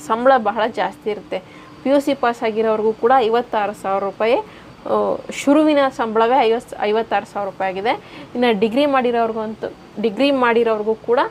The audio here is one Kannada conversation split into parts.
ಸಂಬಳ ಬಹಳ ಜಾಸ್ತಿ ಇರುತ್ತೆ ಪಿ ಯು ಸಿ ಪಾಸ್ ಆಗಿರೋರ್ಗೂ ಕೂಡ ಐವತ್ತಾರು ಸಾವಿರ ರೂಪಾಯಿ ಆ, ಶುರುವಿನ ಸಂಬಳವೇ ಐವತ್ತು ಐವತ್ತಾರು ಸಾವಿರ ರೂಪಾಯಿ ಆಗಿದೆ ಇನ್ನು ಡಿಗ್ರಿ ಮಾಡಿರೋರ್ಗೂ ಅಂತೂ ಡಿಗ್ರಿ ಮಾಡಿರೋರ್ಗೂ ಕೂಡ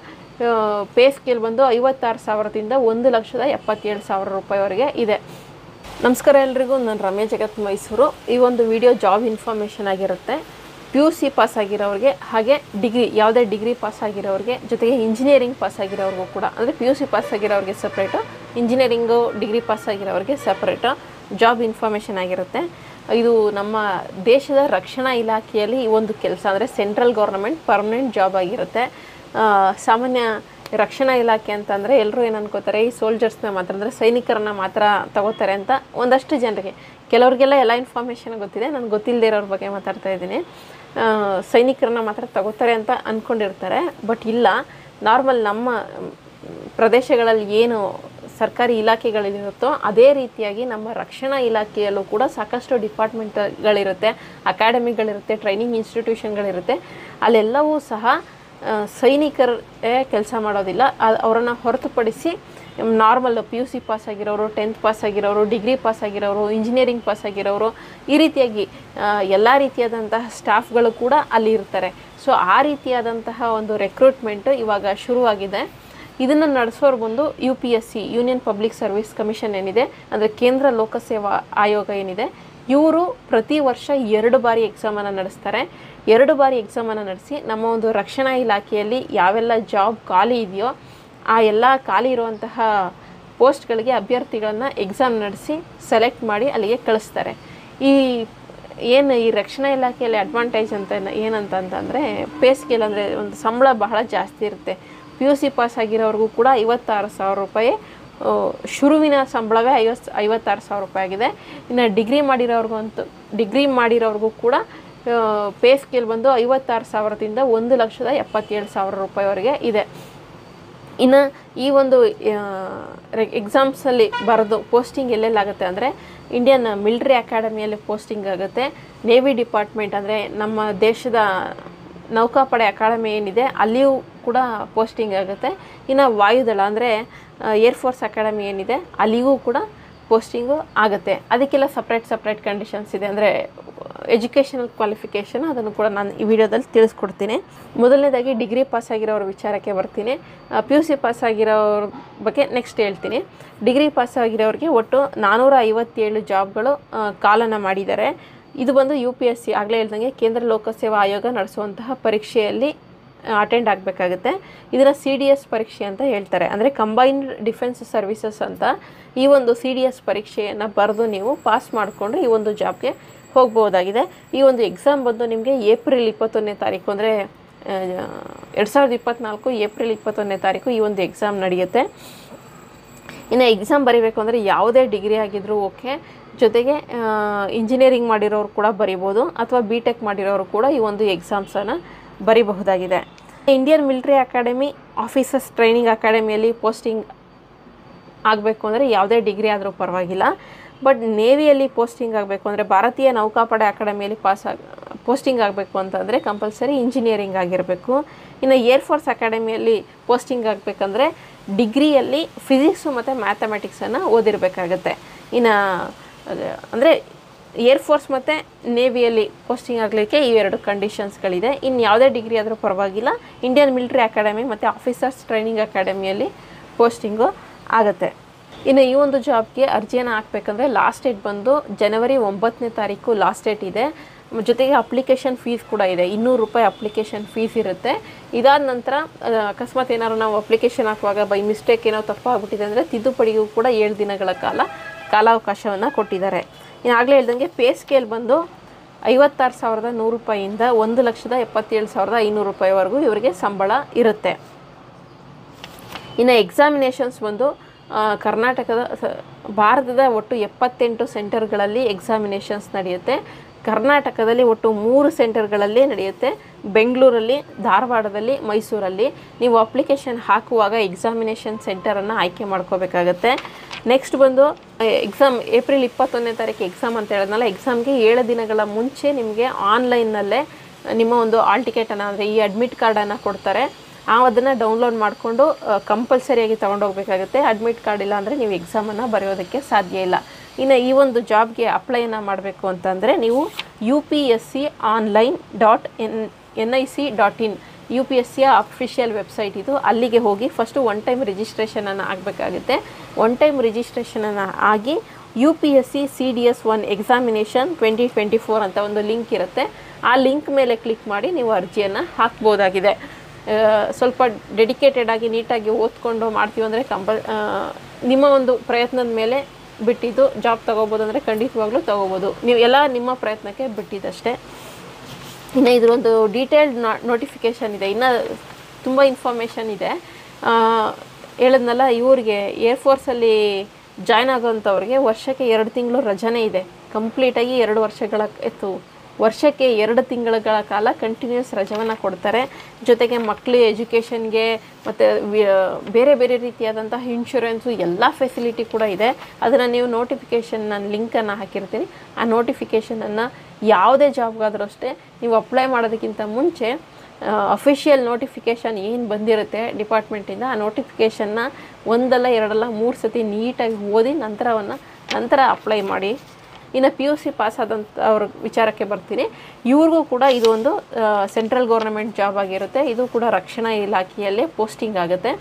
ಪೇ ಸ್ಕೇಲ್ ಬಂದು ಐವತ್ತಾರು ಸಾವಿರದಿಂದ ಒಂದು ಲಕ್ಷದ ಎಪ್ಪತ್ತೇಳು ಸಾವಿರ ರೂಪಾಯಿವರೆಗೆ ಇದೆ ನಮಸ್ಕಾರ ಎಲ್ರಿಗೂ ನಾನು ರಮ್ಯ ಜಗತ್ ಮೈಸೂರು ಈ ಒಂದು ವಿಡಿಯೋ ಜಾಬ್ ಇನ್ಫಾರ್ಮೇಷನ್ ಆಗಿರುತ್ತೆ ಪಿ ಯು ಸಿ ಪಾಸ್ ಆಗಿರೋರಿಗೆ ಹಾಗೆ ಡಿಗ್ರಿ ಯಾವುದೇ ಡಿಗ್ರಿ ಪಾಸ್ ಆಗಿರೋರಿಗೆ ಜೊತೆಗೆ ಇಂಜಿನಿಯರಿಂಗ್ ಪಾಸ್ ಆಗಿರೋರ್ಗೂ ಕೂಡ ಅಂದರೆ ಪಿ ಯು ಸಿ ಪಾಸ್ ಆಗಿರೋರಿಗೆ ಸಪ್ರೇಟು ಇಂಜಿನಿಯರಿಂಗು ಡಿಗ್ರಿ ಪಾಸ್ ಆಗಿರೋರಿಗೆ ಸಪ್ರೇಟು ಜಾಬ್ ಇನ್ಫಾರ್ಮೇಷನ್ ಆಗಿರುತ್ತೆ ಇದು ನಮ್ಮ ದೇಶದ ರಕ್ಷಣಾ ಇಲಾಖೆಯಲ್ಲಿ ಈ ಒಂದು ಕೆಲಸ ಅಂದರೆ ಸೆಂಟ್ರಲ್ ಗೌರ್ನಮೆಂಟ್ ಪರ್ಮನೆಂಟ್ ಜಾಬ್ ಆಗಿರುತ್ತೆ ಆ, ಸಾಮಾನ್ಯ ರಕ್ಷಣಾ ಇಲಾಖೆ ಅಂತಂದರೆ ಎಲ್ಲರೂ ಏನು ಅನ್ಕೋತಾರೆ ಈ ಸೋಲ್ಜರ್ಸ್ನ ಮಾತ್ರ ಅಂದರೆ ಸೈನಿಕರನ್ನ ಮಾತ್ರ ತಗೋತಾರೆ ಅಂತ ಒಂದಷ್ಟು ಜನರಿಗೆ ಕೆಲವ್ರಿಗೆಲ್ಲ ಎಲ್ಲ ಇನ್ಫಾರ್ಮೇಷನ್ ಗೊತ್ತಿದೆ ನನಗೆ ಗೊತ್ತಿಲ್ಲದೆ ಇರೋರ ಬಗ್ಗೆ ಮಾತಾಡ್ತಾ ಇದ್ದೀನಿ ಆ, ಸೈನಿಕರನ್ನ ಮಾತ್ರ ತಗೋತಾರೆ ಅಂತ ಅಂದ್ಕೊಂಡಿರ್ತಾರೆ ಬಟ್ ಇಲ್ಲ ನಾರ್ಮಲ್ ನಮ್ಮ ಮ್, ಪ್ರದೇಶಗಳಲ್ಲಿ ಏನು ಸರ್ಕಾರಿ ಇಲಾಖೆಗಳಿರುತ್ತೋ ಅದೇ ರೀತಿಯಾಗಿ ನಮ್ಮ ರಕ್ಷಣಾ ಇಲಾಖೆಯಲ್ಲೂ ಕೂಡ ಸಾಕಷ್ಟು ಡಿಪಾರ್ಟ್ಮೆಂಟ್ಗಳಿರುತ್ತೆ ಅಕಾಡೆಮಿಗಳಿರುತ್ತೆ ಟ್ರೈನಿಂಗ್ ಇನ್ಸ್ಟಿಟ್ಯೂಷನ್ಗಳಿರುತ್ತೆ ಅಲ್ಲೆಲ್ಲವೂ ಸಹ ಆ, ಸೈನಿಕರೇ ಕೆಲಸ ಮಾಡೋದಿಲ್ಲ ಅವರನ್ನು ಹೊರತುಪಡಿಸಿ normal P U C pass ಆಗಿರೋರು ಟೆಂತ್ ಪಾಸ್ ಆಗಿರೋರು ಡಿಗ್ರಿ ಪಾಸ್ ಆಗಿರೋರು ಇಂಜಿನಿಯರಿಂಗ್ ಪಾಸ್ ಆಗಿರೋರು ಈ ರೀತಿಯಾಗಿ ಎಲ್ಲ ರೀತಿಯಾದಂತಹ ಸ್ಟಾಫ್ಗಳು ಕೂಡ ಅಲ್ಲಿ ಇರ್ತಾರೆ ಸೊ ಆ ರೀತಿಯಾದಂತಹ ಒಂದು ರೆಕ್ರೂಟ್ಮೆಂಟು ಇವಾಗ ಶುರುವಾಗಿದೆ ಇದನ್ನು ನಡೆಸೋರು ಬಂದು U P S C Union Public Service Commission ಏನಿದೆ ಅಂದರೆ ಕೇಂದ್ರ ಲೋಕಸೇವಾ ಆಯೋಗ ಏನಿದೆ ಇವರು ಪ್ರತಿ ವರ್ಷ ಎರಡು ಬಾರಿ ಎಕ್ಸಾಮನ್ನು ನಡೆಸ್ತಾರೆ ಎರಡು ಬಾರಿ ಎಕ್ಸಾಮನ್ನು ನಡೆಸಿ ನಮ್ಮ ಒಂದು ರಕ್ಷಣಾ ಇಲಾಖೆಯಲ್ಲಿ ಯಾವೆಲ್ಲ ಜಾಬ್ ಖಾಲಿ ಇದೆಯೋ ಆ ಎಲ್ಲ ಖಾಲಿ ಇರುವಂತಹ ಪೋಸ್ಟ್ಗಳಿಗೆ ಅಭ್ಯರ್ಥಿಗಳನ್ನು ಎಕ್ಸಾಮ್ ನಡೆಸಿ ಸೆಲೆಕ್ಟ್ ಮಾಡಿ ಅಲ್ಲಿಗೆ ಕಳಿಸ್ತಾರೆ ಈ ಏನು ಈ ರಕ್ಷಣಾ ಇಲಾಖೆಯಲ್ಲಿ ಅಡ್ವಾಂಟೇಜ್ ಅಂತ ಏನ- ಏನಂತ ಅಂತಂದರೆ ಪೇ ಸ್ಕೇಲ್ ಅಂದರೆ ಒಂದು ಸಂಬಳ ಬಹಳ ಜಾಸ್ತಿ ಇರುತ್ತೆ ಪಿ ಯು ಸಿ ಪಾಸ್ ಆಗಿರೋರ್ಗೂ ಕೂಡ ಐವತ್ತಾರು ಸಾವಿರ ರೂಪಾಯಿ ಆ, ಶುರುವಿನ ಸಂಬಳವೇ ಐವತ್ತು ಐವತ್ತಾರು ಸಾವಿರ ರೂಪಾಯಿ ಆಗಿದೆ ಇನ್ನು ಡಿಗ್ರಿ ಮಾಡಿರೋರ್ಗೂ ಅಂತೂ ಡಿಗ್ರಿ ಮಾಡಿರೋರ್ಗೂ ಕೂಡ ಪೇ ಸ್ಕೇಲ್ ಬಂದು ಐವತ್ತಾರು ಸಾವಿರದಿಂದ ಒಂದು ಲಕ್ಷದ ಎಪ್ಪತ್ತೇಳು ಸಾವಿರ ರೂಪಾಯಿವರೆಗೆ ಇದೆ ಇನ್ನು ಈ ಒಂದು ಎಕ್ಸಾಮ್ಸಲ್ಲಿ ಬರೆದು ಪೋಸ್ಟಿಂಗ್ ಎಲ್ಲೆಲ್ಲಾಗುತ್ತೆ ಅಂದರೆ ಇಂಡಿಯನ್ ಮಿಲ್ಟ್ರಿ ಅಕಾಡೆಮಿಯಲ್ಲಿ ಪೋಸ್ಟಿಂಗ್ ಆಗುತ್ತೆ ನೇವಿ ಡಿಪಾರ್ಟ್ಮೆಂಟ್ ಅಂದರೆ ನಮ್ಮ ದೇಶದ ನೌಕಾಪಡೆ ಅಕಾಡೆಮಿ ಏನಿದೆ ಅಲ್ಲಿಯೂ ಕೂಡ ಪೋಸ್ಟಿಂಗ್ ಆಗುತ್ತೆ ಇನ್ನು ವಾಯುದಳ ಅಂದರೆ ಏರ್ಫೋರ್ಸ್ ಅಕಾಡೆಮಿ ಏನಿದೆ ಅಲ್ಲಿಗೂ ಕೂಡ ಪೋಸ್ಟಿಂಗು ಆಗುತ್ತೆ ಅದಕ್ಕೆಲ್ಲ ಸಪ್ರೇಟ್ ಸಪ್ರೇಟ್ ಕಂಡೀಷನ್ಸ್ ಇದೆ ಅಂದರೆ ಎಜುಕೇಷನಲ್ ಕ್ವಾಲಿಫಿಕೇಷನ್ ಅದನ್ನು ಕೂಡ ನಾನು ಈ ವಿಡಿಯೋದಲ್ಲಿ ತಿಳಿಸ್ಕೊಡ್ತೀನಿ ಮೊದಲನೇದಾಗಿ ಡಿಗ್ರಿ ಪಾಸ್ ಆಗಿರೋರ ವಿಚಾರಕ್ಕೆ ಬರ್ತೀನಿ ಪಿ ಯು ಸಿ ಪಾಸ್ ಆಗಿರೋರ ಬಗ್ಗೆ ನೆಕ್ಸ್ಟ್ ಹೇಳ್ತೀನಿ ಡಿಗ್ರಿ ಪಾಸ್ ಆಗಿರೋರಿಗೆ ಒಟ್ಟು ನಾನ್ನೂರ ಐವತ್ತೇಳು ಜಾಬ್ಗಳು ಕಾಲನ್ನು ಮಾಡಿದ್ದಾರೆ ಇದು ಬಂದು ಯು ಪಿ ಎಸ್ ಸಿ ಆಗಲೇ ಹೇಳ್ದಂಗೆ ಕೇಂದ್ರ ಲೋಕಸೇವಾ ಆಯೋಗ ನಡೆಸುವಂತಹ ಪರೀಕ್ಷೆಯಲ್ಲಿ ಅಟೆಂಡ್ ಆಗಬೇಕಾಗುತ್ತೆ ಇದನ್ನು ಸಿ ಡಿ ಎಸ್ ಪರೀಕ್ಷೆ ಅಂತ ಹೇಳ್ತಾರೆ ಅಂದರೆ ಕಂಬೈನ್ಡ್ ಡಿಫೆನ್ಸ್ ಸರ್ವಿಸಸ್ ಅಂತ ಈ ಒಂದು ಸಿ ಡಿ ಎಸ್ ಪರೀಕ್ಷೆಯನ್ನು ಬರೆದು ನೀವು ಪಾಸ್ ಮಾಡಿಕೊಂಡು ಈ ಒಂದು ಜಾಬ್ಗೆ ಹೋಗ್ಬೋದಾಗಿದೆ ಈ ಒಂದು ಎಕ್ಸಾಮ್ ಬಂದು ನಿಮಗೆ ಏಪ್ರಿಲ್ ಇಪ್ಪತ್ತೊಂದನೇ ತಾರೀಕು ಅಂದರೆ ಎರಡು ಸಾವಿರದ ಇಪ್ಪತ್ತ್ನಾಲ್ಕು ಏಪ್ರಿಲ್ ಇಪ್ಪತ್ತೊಂದನೇ ತಾರೀಕು ಈ ಒಂದು ಎಕ್ಸಾಮ್ ನಡೆಯುತ್ತೆ ಇನ್ನು ಎಕ್ಸಾಮ್ ಬರೀಬೇಕು ಅಂದರೆ ಯಾವುದೇ ಡಿಗ್ರಿ ಆಗಿದ್ರೂ ಓಕೆ ಜೊತೆಗೆ ಇಂಜಿನಿಯರಿಂಗ್ ಮಾಡಿರೋರು ಕೂಡ ಬರಿಬೋದು ಅಥವಾ ಬಿ ಟೆಕ್ ಮಾಡಿರೋರು ಕೂಡ ಈ ಒಂದು ಎಕ್ಸಾಮ್ಸನ್ನು ಬರಿಬಹುದಾಗಿದೆ Indian military academy officers training ಅಕಾಡೆಮಿಯಲ್ಲಿ ಪೋಸ್ಟಿಂಗ್ ಆಗಬೇಕು ಅಂದರೆ ಯಾವುದೇ ಡಿಗ್ರಿ ಆದರೂ ಪರವಾಗಿಲ್ಲ ಬಟ್ ನೇವಿಯಲ್ಲಿ ಪೋಸ್ಟಿಂಗ್ ಆಗಬೇಕು ಅಂದರೆ ಭಾರತೀಯ ನೌಕಾಪಡೆ ಅಕಾಡೆಮಿಯಲ್ಲಿ ಪಾಸ್ ಆಗ ಪೋಸ್ಟಿಂಗ್ ಆಗಬೇಕು ಅಂತಂದರೆ ಕಂಪಲ್ಸರಿ ಇಂಜಿನಿಯರಿಂಗ್ ಆಗಿರಬೇಕು ಇನ್ನು ಏರ್ಫೋರ್ಸ್ ಅಕಾಡೆಮಿಯಲ್ಲಿ ಪೋಸ್ಟಿಂಗ್ ಆಗಬೇಕಂದ್ರೆ ಡಿಗ್ರಿಯಲ್ಲಿ ಫಿಸಿಕ್ಸು ಮತ್ತು ಮ್ಯಾಥಮೆಟಿಕ್ಸನ್ನು ಓದಿರಬೇಕಾಗತ್ತೆ ಇನ್ನು ಅಂದರೆ ಏರ್ಫೋರ್ಸ್ ಮತ್ತು ನೇವಿಯಲ್ಲಿ ಪೋಸ್ಟಿಂಗ್ ಆಗಲಿಕ್ಕೆ ಈ ಎರಡು ಕಂಡೀಷನ್ಸ್ಗಳಿದೆ ಇನ್ನು ಯಾವುದೇ ಡಿಗ್ರಿ ಆದರೂ ಪರವಾಗಿಲ್ಲ ಇಂಡಿಯನ್ ಮಿಲಿಟರಿ ಅಕಾಡೆಮಿ ಮತ್ತು ಆಫೀಸರ್ಸ್ ಟ್ರೈನಿಂಗ್ ಅಕಾಡೆಮಿಯಲ್ಲಿ ಪೋಸ್ಟಿಂಗು ಆಗುತ್ತೆ ಇನ್ನು ಈ ಒಂದು ಜಾಬ್ಗೆ ಅರ್ಜಿಯನ್ನು ಹಾಕಬೇಕಂದ್ರೆ ಲಾಸ್ಟ್ ಡೇಟ್ ಬಂದು ಜನವರಿ ಒಂಬತ್ತನೇ ತಾರೀಕು ಲಾಸ್ಟ್ ಡೇಟ್ ಇದೆ ಮ್, ಜೊತೆಗೆ ಅಪ್ಲಿಕೇಶನ್ ಫೀಸ್ ಕೂಡ ಇದೆ ಇನ್ನೂರು ರೂಪಾಯಿ ಅಪ್ಲಿಕೇಶನ್ ಫೀಸ್ ಇರುತ್ತೆ ಇದಾದ ನಂತರ ಆ, ಅಕಸ್ಮಾತ್ ಏನಾದ್ರು ನಾವು ಅಪ್ಲಿಕೇಶನ್ ಹಾಕುವಾಗ ಬೈ ಮಿಸ್ಟೇಕ್ ಏನೋ ತಪ್ಪಾಗ್ಬಿಟ್ಟಿದೆ ಅಂದರೆ ತಿದ್ದುಪಡಿಗೂ ಕೂಡ ಏಳು ದಿನಗಳ ಕಾಲ ಕಾಲಾವಕಾಶವನ್ನು ಕೊಟ್ಟಿದ್ದಾರೆ ಇನ್ನು ಆಗಲೇ ಹೇಳ್ದಂಗೆ ಪೇ ಸ್ಕೇಲ್ ಬಂದು ಐವತ್ತಾರು ಸಾವಿರದ ನೂರು ರೂಪಾಯಿಯಿಂದ ಒಂದು ಲಕ್ಷದ ಎಪ್ಪತ್ತೇಳು ಸಾವಿರದ ಐನೂರು ರೂಪಾಯಿವರೆಗೂ ಇವರಿಗೆ ಸಂಬಳ ಇರುತ್ತೆ ಇನ್ನು ಎಕ್ಸಾಮಿನೇಷನ್ಸ್ ಬಂದು ಆ, ಕರ್ನಾಟಕದ ಸ- ಭಾರತದ ಒಟ್ಟು ಎಪ್ಪತ್ತೆಂಟು ಸೆಂಟರ್ಗಳಲ್ಲಿ ಎಕ್ಸಾಮಿನೇಷನ್ಸ್ ನಡೆಯುತ್ತೆ ಕರ್ನಾಟಕದಲ್ಲಿ ಒಟ್ಟು ಮೂರು ಸೆಂಟರ್ಗಳಲ್ಲಿ ನಡೆಯುತ್ತೆ ಬೆಂಗಳೂರಲ್ಲಿ ಧಾರವಾಡದಲ್ಲಿ ಮೈಸೂರಲ್ಲಿ ನೀವು ಅಪ್ಲಿಕೇಶನ್ ಹಾಕುವಾಗ ಎಕ್ಸಾಮಿನೇಷನ್ ಸೆಂಟರನ್ನು ಆಯ್ಕೆ ಮಾಡ್ಕೋಬೇಕಾಗತ್ತೆ ನೆಕ್ಸ್ಟ್ ಬಂದು ಎಕ್ಸಾಮ್ ಏಪ್ರಿಲ್ ಇಪ್ಪತ್ತೊಂದನೇ ತಾರೀಕು ಎಕ್ಸಾಮ್ ಅಂತ ಹೇಳಿದ್ನಲ್ಲ ಎಕ್ಸಾಮ್ಗೆ ಏಳು ದಿನಗಳ ಮುಂಚೆ ನಿಮಗೆ ಆನ್ಲೈನ್ನಲ್ಲೇ ನಿಮ್ಮ ಒಂದು ಆಲ್ ಟಿಕೆಟನ್ನು ಅಂದರೆ ಈ ಅಡ್ಮಿಟ್ ಕಾರ್ಡನ್ನು ಕೊಡ್ತಾರೆ ಆ ಅದನ್ನು ಡೌನ್ಲೋಡ್ ಮಾಡಿಕೊಂಡು ಕಂಪಲ್ಸರಿಯಾಗಿ ತೊಗೊಂಡೋಗ್ಬೇಕಾಗುತ್ತೆ ಅಡ್ಮಿಟ್ ಕಾರ್ಡ್ ಇಲ್ಲ ಅಂದರೆ ನೀವು ಎಕ್ಸಾಮನ್ನು ಬರೆಯೋದಕ್ಕೆ ಸಾಧ್ಯ ಇಲ್ಲ ಇನ್ನು ಈ ಒಂದು ಜಾಬ್ಗೆ ಅಪ್ಲೈನ ಮಾಡಬೇಕು ಅಂತಂದರೆ ನೀವು U P S C online dot N N I C dot in U P S ಸಿಯ ಅಫಿಷಿಯಲ್ ವೆಬ್ಸೈಟ್ ಇದು ಅಲ್ಲಿಗೆ ಹೋಗಿ ಫಸ್ಟು ಒನ್ ಟೈಮ್ ರಿಜಿಸ್ಟ್ರೇಷನನ್ನು ಆಗಬೇಕಾಗುತ್ತೆ ಒನ್ ಟೈಮ್ ರಿಜಿಸ್ಟ್ರೇಷನನ್ನು ಆಗಿ U P S C C D S one examination twenty twenty four ಅಂತ ಒಂದು ಲಿಂಕ್ ಇರುತ್ತೆ ಆ ಲಿಂಕ್ ಮೇಲೆ ಕ್ಲಿಕ್ ಮಾಡಿ ನೀವು ಅರ್ಜಿಯನ್ನು ಹಾಕ್ಬೋದಾಗಿದೆ ಆ, ಸ್ವಲ್ಪ ಡೆಡಿಕೇಟೆಡ್ ಆಗಿ ನೀಟಾಗಿ ಓದ್ಕೊಂಡು ಮಾಡ್ತೀವಿ ಅಂದರೆ ಕಂಪಲ್ ಆ, ನಿಮ್ಮ ಒಂದು ಪ್ರಯತ್ನದ ಮೇಲೆ ಬಿಟ್ಟಿದ್ದು ಜಾಬ್ ತೊಗೋಬೋದು ಅಂದರೆ ಖಂಡಿತವಾಗ್ಲೂ ತೊಗೋಬೋದು ನೀವು ಎಲ್ಲ ನಿಮ್ಮ ಪ್ರಯತ್ನಕ್ಕೆ ಬಿಟ್ಟಿದ್ದಷ್ಟೇ ಇನ್ನು ಇದರೊಂದು ಡೀಟೇಲ್ಡ್ ನೋಟಿಫಿಕೇಷನ್ ಇದೆ ಇನ್ನು ತುಂಬ ಇನ್ಫಾರ್ಮೇಷನ್ ಇದೆ ಆ, ಹೇಳಿದ್ನಲ್ಲ ಇವ್ರಿಗೆ ಏರ್ಫೋರ್ಸಲ್ಲಿ ಜಾಯ್ನ್ ಆಗೋಂಥವ್ರಿಗೆ ವರ್ಷಕ್ಕೆ ಎರಡು ತಿಂಗಳು ರಜನೇ ಇದೆ ಕಂಪ್ಲೀಟಾಗಿ ಎರಡು ವರ್ಷಗಳ ಎತ್ತು ವರ್ಷಕ್ಕೆ ಎರಡು ತಿಂಗಳುಗಳ ಕಾಲ ಕಂಟಿನ್ಯೂಸ್ ರಜವನ್ನು ಕೊಡ್ತಾರೆ ಜೊತೆಗೆ ಮಕ್ಕಳು ಎಜುಕೇಷನ್ಗೆ ಮತ್ತು ಬೇರೆ ಬೇರೆ ರೀತಿಯಾದಂತಹ ಇನ್ಶೂರೆನ್ಸು ಎಲ್ಲ ಫೆಸಿಲಿಟಿ ಕೂಡ ಇದೆ ಅದನ್ನು ನೀವು ನೋಟಿಫಿಕೇಷನ್ ನಾನು ಲಿಂಕನ್ನು ಹಾಕಿರ್ತೀನಿ ಆ ನೋಟಿಫಿಕೇಷನನ್ನು ಯಾವುದೇ ಜಾಬ್ಗಾದರೂ ಅಷ್ಟೇ ನೀವು ಅಪ್ಲೈ ಮಾಡೋದಕ್ಕಿಂತ ಮುಂಚೆ ಅಫಿಷಿಯಲ್ ನೋಟಿಫಿಕೇಷನ್ ಏನು ಬಂದಿರುತ್ತೆ ಡಿಪಾರ್ಟ್ಮೆಂಟಿಂದ ಆ ನೋಟಿಫಿಕೇಷನ್ನ ಒಂದಲ್ಲ ಎರಡಲ್ಲ ಮೂರು ಸತಿ ನೀಟಾಗಿ ಓದಿ ನಂತರವನ್ನು ನಂತರ ಅಪ್ಲೈ ಮಾಡಿ ಇನ್ನು ಪಿ ಯು ಸಿ ಪಾಸ್ ಆದಂಥ ಅವ್ರ ವಿಚಾರಕ್ಕೆ ಬರ್ತೀನಿ ಇವ್ರಿಗೂ ಕೂಡ ಇದು ಒಂದು ಸೆಂಟ್ರಲ್ ಗೌರ್ನಮೆಂಟ್ ಜಾಬ್ ಆಗಿರುತ್ತೆ ಇದು ಕೂಡ ರಕ್ಷಣಾ ಇಲಾಖೆಯಲ್ಲೇ ಪೋಸ್ಟಿಂಗ್ ಆಗುತ್ತೆ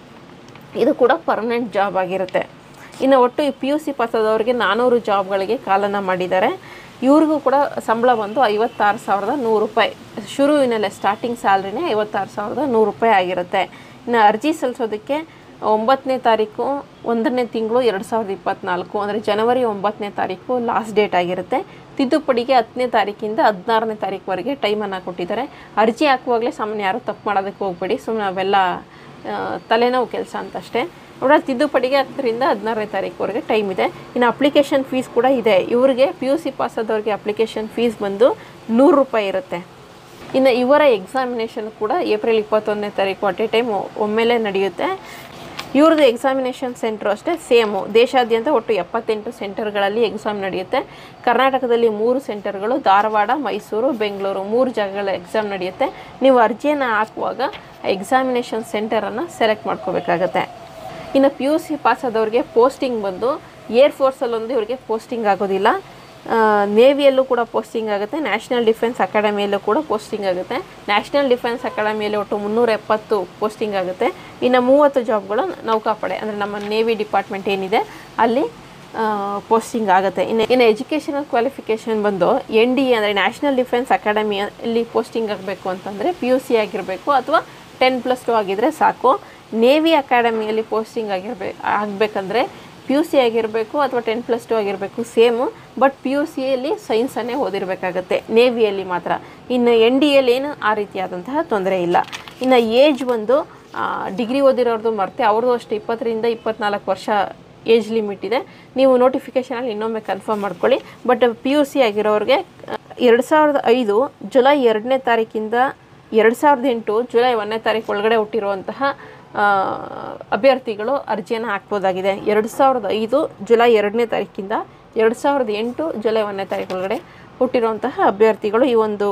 ಇದು ಕೂಡ ಪರ್ಮನೆಂಟ್ ಜಾಬ್ ಆಗಿರುತ್ತೆ ಇನ್ನು ಒಟ್ಟು ಈ ಪಿ ಯು ಸಿ ಪಾಸ್ ಆದವ್ರಿಗೆ ನಾನ್ನೂರು ಜಾಬ್ಗಳಿಗೆ ಕಾಲನ್ನು ಮಾಡಿದ್ದಾರೆ ಇವ್ರಿಗೂ ಕೂಡ ಸಂಬಳ ಬಂದು ಐವತ್ತಾರು ಸಾವಿರದ ನೂರು ರೂಪಾಯಿ ಶುರುವಿನಲ್ಲೇ ಸ್ಟಾರ್ಟಿಂಗ್ ಸ್ಯಾಲ್ರಿನೇ ಐವತ್ತಾರು ಸಾವಿರದ ನೂರು ರೂಪಾಯಿ ಆಗಿರುತ್ತೆ ಇನ್ನು ಅರ್ಜಿ ಸಲ್ಲಿಸೋದಕ್ಕೆ ಒಂಬತ್ತನೇ ತಾರೀಕು ಒಂದನೇ ತಿಂಗಳು ಎರಡು ಸಾವಿರದ ಇಪ್ಪತ್ತ್ನಾಲ್ಕು ಅಂದರೆ ಜನವರಿ ಒಂಬತ್ತನೇ ತಾರೀಕು ಲಾಸ್ಟ್ ಡೇಟ್ ಆಗಿರುತ್ತೆ ತಿದ್ದುಪಡಿಗೆ ಹತ್ತನೇ ತಾರೀಕಿಂದ ಹದಿನಾರನೇ ತಾರೀಕುವರೆಗೆ ಟೈಮನ್ನು ಕೊಟ್ಟಿದ್ದಾರೆ ಅರ್ಜಿ ಹಾಕುವಾಗಲೇ ಸಾಮಾನ್ಯ ಯಾರೂ ತಪ್ಪು ಮಾಡೋದಕ್ಕೆ ಹೋಗ್ಬೇಡಿ ಸುಮ್ಮನೆ ಅವೆಲ್ಲ ಆ, ತಲೆನೋವು ಕೆಲಸ ಅಂತಷ್ಟೇ ನೋಡೋಣ ತಿದ್ದುಪಡಿಗೆ ಹತ್ತರಿಂದ ಹದಿನಾರನೇ ತಾರೀಕುವರೆಗೆ ಟೈಮ್ ಇದೆ ಇನ್ನು ಅಪ್ಲಿಕೇಶನ್ ಫೀಸ್ ಕೂಡ ಇದೆ ಇವರಿಗೆ ಪಿ ಯು ಸಿ ಪಾಸ್ ಆದವ್ರಿಗೆ ಅಪ್ಲಿಕೇಶನ್ ಫೀಸ್ ಬಂದು ನೂರು ರೂಪಾಯಿ ಇರುತ್ತೆ ಇನ್ನು ಇವರ ಎಕ್ಸಾಮಿನೇಷನ್ ಕೂಡ ಏಪ್ರಿಲ್ ಇಪ್ಪತ್ತೊಂದನೇ ತಾರೀಕು ಅಟ್ ಎ ಟೈಮ್ ಒಮ್ಮೆಲೇ ನಡೆಯುತ್ತೆ ಇವ್ರದ್ದು ಎಕ್ಸಾಮಿನೇಷನ್ ಸೆಂಟ್ರು ಅಷ್ಟೇ ಸೇಮು ದೇಶಾದ್ಯಂತ ಒಟ್ಟು ಎಪ್ಪತ್ತೆಂಟು ಸೆಂಟರ್ಗಳಲ್ಲಿ ಎಕ್ಸಾಮ್ ನಡೆಯುತ್ತೆ ಕರ್ನಾಟಕದಲ್ಲಿ ಮೂರು ಸೆಂಟರ್ಗಳು ಧಾರವಾಡ ಮೈಸೂರು ಬೆಂಗಳೂರು ಮೂರು ಜಾಗಗಳ ಎಕ್ಸಾಮ್ ನಡೆಯುತ್ತೆ ನೀವು ಅರ್ಜಿಯನ್ನು ಹಾಕುವಾಗ ಎಕ್ಸಾಮಿನೇಷನ್ ಸೆಂಟರನ್ನು ಸೆಲೆಕ್ಟ್ ಮಾಡ್ಕೋಬೇಕಾಗತ್ತೆ ಇನ್ನು ಪಿ ಯು ಸಿ ಪಾಸ್ ಆದವ್ರಿಗೆ ಪೋಸ್ಟಿಂಗ್ ಬಂದು ಏರ್ ಫೋರ್ಸಲ್ಲೊಂದು ಇವರಿಗೆ ಪೋಸ್ಟಿಂಗ್ ಆಗೋದಿಲ್ಲ ನೇವಿಯಲ್ಲೂ ಕೂಡ ಪೋಸ್ಟಿಂಗ್ ಆಗುತ್ತೆ ನ್ಯಾಷನಲ್ ಡಿಫೆನ್ಸ್ ಅಕಾಡೆಮಿಯಲ್ಲೂ ಕೂಡ ಪೋಸ್ಟಿಂಗ್ ಆಗುತ್ತೆ ನ್ಯಾಷನಲ್ ಡಿಫೆನ್ಸ್ ಅಕಾಡೆಮಿಯಲ್ಲಿ ಒಟ್ಟು ಮುನ್ನೂರ ಎಪ್ಪತ್ತು ಪೋಸ್ಟಿಂಗ್ ಆಗುತ್ತೆ ಇನ್ನು ಮೂವತ್ತು ಜಾಬ್ಗಳು ನೌಕಾಪಡೆ ಅಂದರೆ ನಮ್ಮ ನೇವಿ ಡಿಪಾರ್ಟ್ಮೆಂಟ್ ಏನಿದೆ ಅಲ್ಲಿ ಪೋಸ್ಟಿಂಗ್ ಆಗುತ್ತೆ ಇನ್ನು ಇನ್ನು ಎಜುಕೇಷನಲ್ ಕ್ವಾಲಿಫಿಕೇಷನ್ ಬಂದು ಎನ್ ಡಿ ಎ ಅಂದರೆ ನ್ಯಾಷನಲ್ ಡಿಫೆನ್ಸ್ ಅಕಾಡೆಮಿಯಲ್ಲಿ ಪೋಸ್ಟಿಂಗ್ ಆಗಬೇಕು ಅಂತಂದರೆ ಪಿ ಯು ಸಿ ಆಗಿರಬೇಕು ಅಥವಾ ಟೆನ್ ಪ್ಲಸ್ ಟು ಆಗಿದ್ದರೆ ಸಾಕು ನೇವಿ ಅಕಾಡೆಮಿಯಲ್ಲಿ ಪೋಸ್ಟಿಂಗ್ ಆಗಿರ್ಬೇಕು ಆಗಬೇಕಂದ್ರೆ ಪಿ ಯು ಸಿ ಆಗಿರಬೇಕು ಅಥವಾ ಟೆನ್ ಪ್ಲಸ್ ಟು ಆಗಿರಬೇಕು ಸೇಮು ಬಟ್ ಪಿ ಯು ಸಿಯಲ್ಲಿ ಸೈನ್ಸನ್ನೇ ಓದಿರಬೇಕಾಗತ್ತೆ ನೇವಿಯಲ್ಲಿ ಮಾತ್ರ ಇನ್ನು ಎನ್ ಡಿ ಎಲ್ಲಿ ಏನು ಆ ರೀತಿಯಾದಂತಹ ತೊಂದರೆ ಇಲ್ಲ ಇನ್ನು ಏಜ್ ಒಂದು ಡಿಗ್ರಿ ಓದಿರೋರ್ದು ಮರ್ತೆ ಅವ್ರದ್ದು ಅಷ್ಟೇ ಇಪ್ಪತ್ತರಿಂದ ಇಪ್ಪತ್ನಾಲ್ಕು ವರ್ಷ ಏಜ್ ಲಿಮಿಟ್ ಇದೆ ನೀವು ನೋಟಿಫಿಕೇಷನಲ್ಲಿ ಇನ್ನೊಮ್ಮೆ ಕನ್ಫರ್ಮ್ ಮಾಡ್ಕೊಳ್ಳಿ ಬಟ್ ಪಿ ಯು ಸಿ ಆಗಿರೋರಿಗೆ ಎರಡು ಸಾವಿರದ ಐದು ಜುಲೈ ಎರಡನೇ ತಾರೀಕಿಂದ ಎರಡು ಸಾವಿರದ ಎಂಟು ಜುಲೈ ಒಂದನೇ ತಾರೀಕು ಒಳಗಡೆ ಹುಟ್ಟಿರುವಂತಹ ಆ, ಅಭ್ಯರ್ಥಿಗಳು ಅರ್ಜಿಯನ್ನು ಹಾಕ್ಬೋದಾಗಿದೆ ಎರಡು ಸಾವಿರದ ಐದು ಜುಲೈ ಎರಡನೇ ತಾರೀಕಿಂದ ಎರಡು ಸಾವಿರದ ಎಂಟು ಜುಲೈ ಒಂದನೇ ತಾರೀಕು ಒಳಗಡೆ ಹುಟ್ಟಿರುವಂತಹ ಅಭ್ಯರ್ಥಿಗಳು ಈ ಒಂದು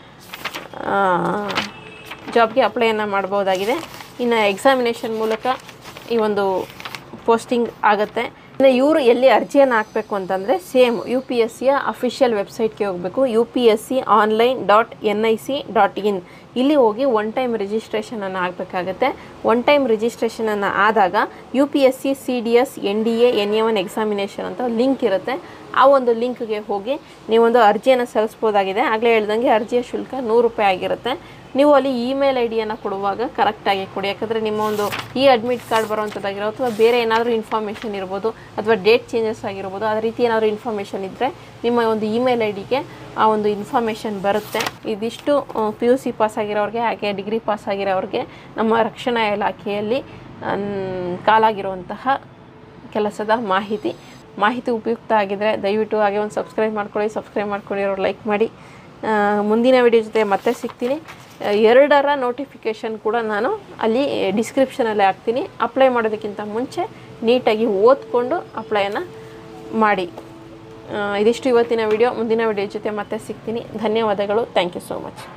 ಜಾಬ್ಗೆ ಅಪ್ಲೈಯನ್ನು ಮಾಡ್ಬೋದಾಗಿದೆ ಇನ್ನು ಎಕ್ಸಾಮಿನೇಷನ್ ಮೂಲಕ ಈ ಒಂದು ಪೋಸ್ಟಿಂಗ್ ಆಗುತ್ತೆ ಇನ್ನು ಇವರು ಎಲ್ಲಿ ಅರ್ಜಿಯನ್ನು ಹಾಕಬೇಕು ಅಂತಂದರೆ ಸೇಮ್ ಯು ಪಿ ಎಸ್ ಸಿಯ ಅಫಿಷಿಯಲ್ ವೆಬ್ಸೈಟ್ಗೆ ಹೋಗಬೇಕು U P S C online dot N I C dot in ಇಲ್ಲಿ ಹೋಗಿ ಒನ್ ಟೈಮ್ ರಿಜಿಸ್ಟ್ರೇಷನನ್ನು ಆಗಬೇಕಾಗತ್ತೆ ಒನ್ ಟೈಮ್ ರಿಜಿಸ್ಟ್ರೇಷನನ್ನು ಆದಾಗ U P S C C D S N D A N A one examination ಅಂತ ಲಿಂಕ್ ಇರುತ್ತೆ ಆ ಒಂದು ಲಿಂಕ್ಗೆ ಹೋಗಿ ನೀವೊಂದು ಅರ್ಜಿಯನ್ನು ಸಲ್ಲಿಸ್ಬೋದಾಗಿದೆ ಆಗಲೇ ಹೇಳ್ದಂಗೆ ಅರ್ಜಿಯ ಶುಲ್ಕ ನೂರು ರೂಪಾಯಿ ಆಗಿರುತ್ತೆ ನೀವು ಅಲ್ಲಿ ಇಮೇಲ್ ಐ ಡಿಯನ್ನು ಕೊಡುವಾಗ ಕರೆಕ್ಟಾಗಿ ಕೊಡಿ ಯಾಕಂದರೆ ನಿಮ್ಮ ಒಂದು ಈ ಅಡ್ಮಿಟ್ ಕಾರ್ಡ್ ಬರುವಂಥದ್ದಾಗಿರೋ ಅಥವಾ ಬೇರೆ ಏನಾದರೂ ಇನ್ಫಾರ್ಮೇಷನ್ ಇರ್ಬೋದು ಅಥವಾ ಡೇಟ್ ಚೇಂಜಸ್ ಆಗಿರ್ಬೋದು ಆ ರೀತಿ ಏನಾದರೂ ಇನ್ಫಾರ್ಮೇಷನ್ ಇದ್ದರೆ ನಿಮ್ಮ ಒಂದು ಇಮೇಲ್ ಐ ಡಿಗೆ ಆ ಒಂದು ಇನ್ಫಾರ್ಮೇಷನ್ ಬರುತ್ತೆ ಇದಿಷ್ಟು ಪಿ ಯು ಸಿ ಪಾಸ್ ಆಗಿರೋರಿಗೆ ಹಾಗೆ ಡಿಗ್ರಿ ಪಾಸ್ ಆಗಿರೋರಿಗೆ ನಮ್ಮ ರಕ್ಷಣಾ ಇಲಾಖೆಯಲ್ಲಿ ಅನ್- ಕಾಲಾಗಿರುವಂತಹ ಕೆಲಸದ ಮಾಹಿತಿ ಮಾಹಿತಿ ಉಪಯುಕ್ತ ಆಗಿದ್ದರೆ ದಯವಿಟ್ಟು ಹಾಗೆ ಒಂದು ಸಬ್ಸ್ಕ್ರೈಬ್ ಮಾಡ್ಕೊಳ್ಳಿ ಸಬ್ಸ್ಕ್ರೈಬ್ ಮಾಡ್ಕೊಂಡಿರೋರು ಲೈಕ್ ಮಾಡಿ ಆ, ಮುಂದಿನ ವಿಡಿಯೋ ಜೊತೆ ಮತ್ತೆ ಸಿಗ್ತೀನಿ ಆ, ಎರಡರ ನೋಟಿಫಿಕೇಷನ್ ಕೂಡ ನಾನು ಅಲ್ಲಿ ಡಿಸ್ಕ್ರಿಪ್ಷನಲ್ಲಿ ಹಾಕ್ತೀನಿ ಅಪ್ಲೈ ಮಾಡೋದಕ್ಕಿಂತ ಮುಂಚೆ ನೀಟಾಗಿ ಓದ್ಕೊಂಡು ಅಪ್ಲೈಯನ್ನು ಮಾಡಿ ಆ, ಇದಿಷ್ಟು ಇವತ್ತಿನ ವಿಡಿಯೋ ಮುಂದಿನ ವಿಡಿಯೋ ಜೊತೆ ಮತ್ತೆ ಸಿಗ್ತೀನಿ ಧನ್ಯವಾದಗಳು ಥ್ಯಾಂಕ್ ಯು ಸೋ ಮಚ್